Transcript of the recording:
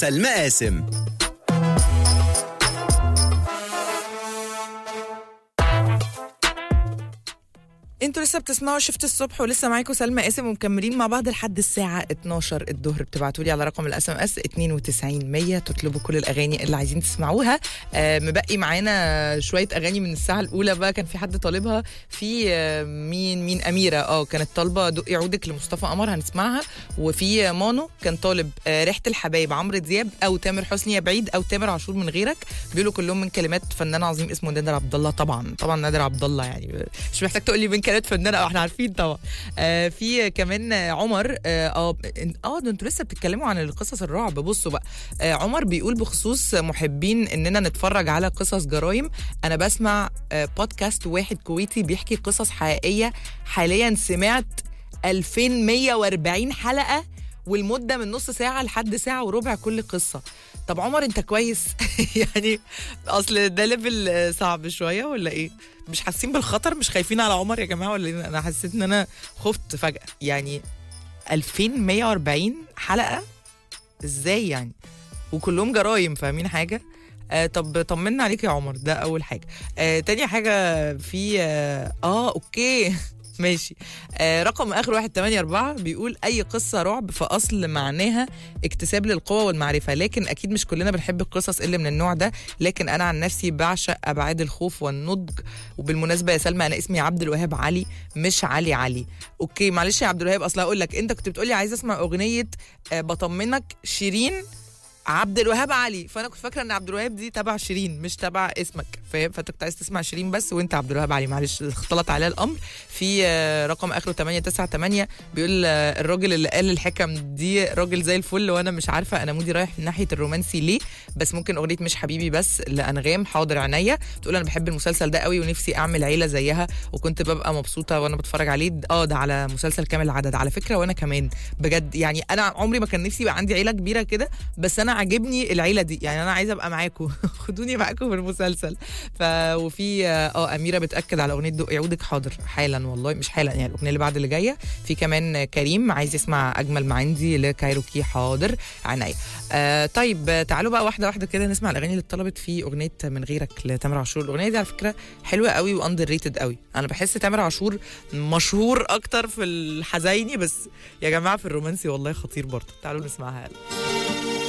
سلمى قاسم انتوا لسه بتسمعوا شفت الصبح ولسه معاكم سلمى قاسم ومكملين مع بعض لحد الساعة 12 الظهر بتبعتوا لي على رقم الاس ام اس 92 100 تطلبوا كل الاغاني اللي عايزين تسمعوها آه مبقي معانا شوية اغاني من الساعة الاولى بقى كان في حد طالبها في آه مين مين اميرة اه كانت طالبة دقي عودك لمصطفى قمر هنسمعها وفي آه، مانو كان طالب آه ريحة الحبايب عمرو دياب او تامر حسني يا بعيد او تامر عاشور من غيرك بيقولوا كلهم من كلمات فنان عظيم اسمه نادر عبد الله طبعا طبعا نادر عبد الله يعني مش محتاج تقول لي من كلمات فنان اه احنا عارفين طبعا آه في كمان آه، عمر اه اه آه، ده انتوا لسه بتتكلموا عن القصص الرعب بصوا بقى آه عمر بيقول بخصوص محبين اننا نتفرج على قصص جرائم انا بسمع آه بودكاست واحد كويتي بيحكي قصص حقيقيه حاليا سمعت 2140 حلقه والمده من نص ساعه لحد ساعه وربع كل قصه طب عمر انت كويس يعني اصل ده ليفل صعب شويه ولا ايه مش حاسين بالخطر مش خايفين على عمر يا جماعه ولا إيه؟ انا حسيت ان انا خفت فجاه يعني 2140 حلقه ازاي يعني وكلهم جرايم فاهمين حاجه آه طب طمنا عليك يا عمر ده اول حاجه آه تاني حاجه في اه, آه اوكي ماشي آه رقم اخر واحد تمانية أربعة بيقول أي قصة رعب فأصل معناها اكتساب للقوة والمعرفة لكن أكيد مش كلنا بنحب القصص اللي من النوع ده لكن أنا عن نفسي بعشق أبعاد الخوف والنضج وبالمناسبة يا سلمى أنا اسمي عبد الوهاب علي مش علي علي أوكي معلش يا عبد الوهاب أصل هقول لك أنت كنت بتقولي عايز أسمع أغنية آه بطمنك شيرين عبد الوهاب علي فانا كنت فاكره ان عبد الوهاب دي تبع شيرين مش تبع اسمك فاهم فانت كنت عايز تسمع شيرين بس وانت عبد الوهاب علي معلش اختلط عليا الامر في آه، رقم اخره 898 بيقول آه، الراجل اللي قال الحكم دي راجل زي الفل وانا مش عارفه انا مودي رايح ناحيه الرومانسي ليه بس ممكن اغنيه مش حبيبي بس لانغام حاضر عينيا تقول انا بحب المسلسل ده قوي ونفسي اعمل عيله زيها وكنت ببقى مبسوطه وانا بتفرج عليه اه ده على مسلسل كامل العدد على فكره وانا كمان بجد يعني انا عمري ما كان نفسي يبقى عندي عيله كبيره كده بس انا عاجبني العيله دي يعني انا عايزه ابقى معاكم خدوني معاكم في المسلسل ف وفي اه اميره بتاكد على اغنيه دقي عودك حاضر حالا والله مش حالا يعني الاغنيه اللي بعد اللي جايه في كمان كريم عايز يسمع اجمل ما عندي لكايروكي حاضر عينيا آه طيب آه، تعالوا بقى واحده واحده كده نسمع الاغاني اللي اتطلبت في اغنيه من غيرك لتامر عاشور الاغنيه دي على فكره حلوه قوي واندر ريتد قوي انا بحس تامر عاشور مشهور اكتر في الحزيني بس يا جماعه في الرومانسي والله خطير برضه تعالوا نسمعها يلا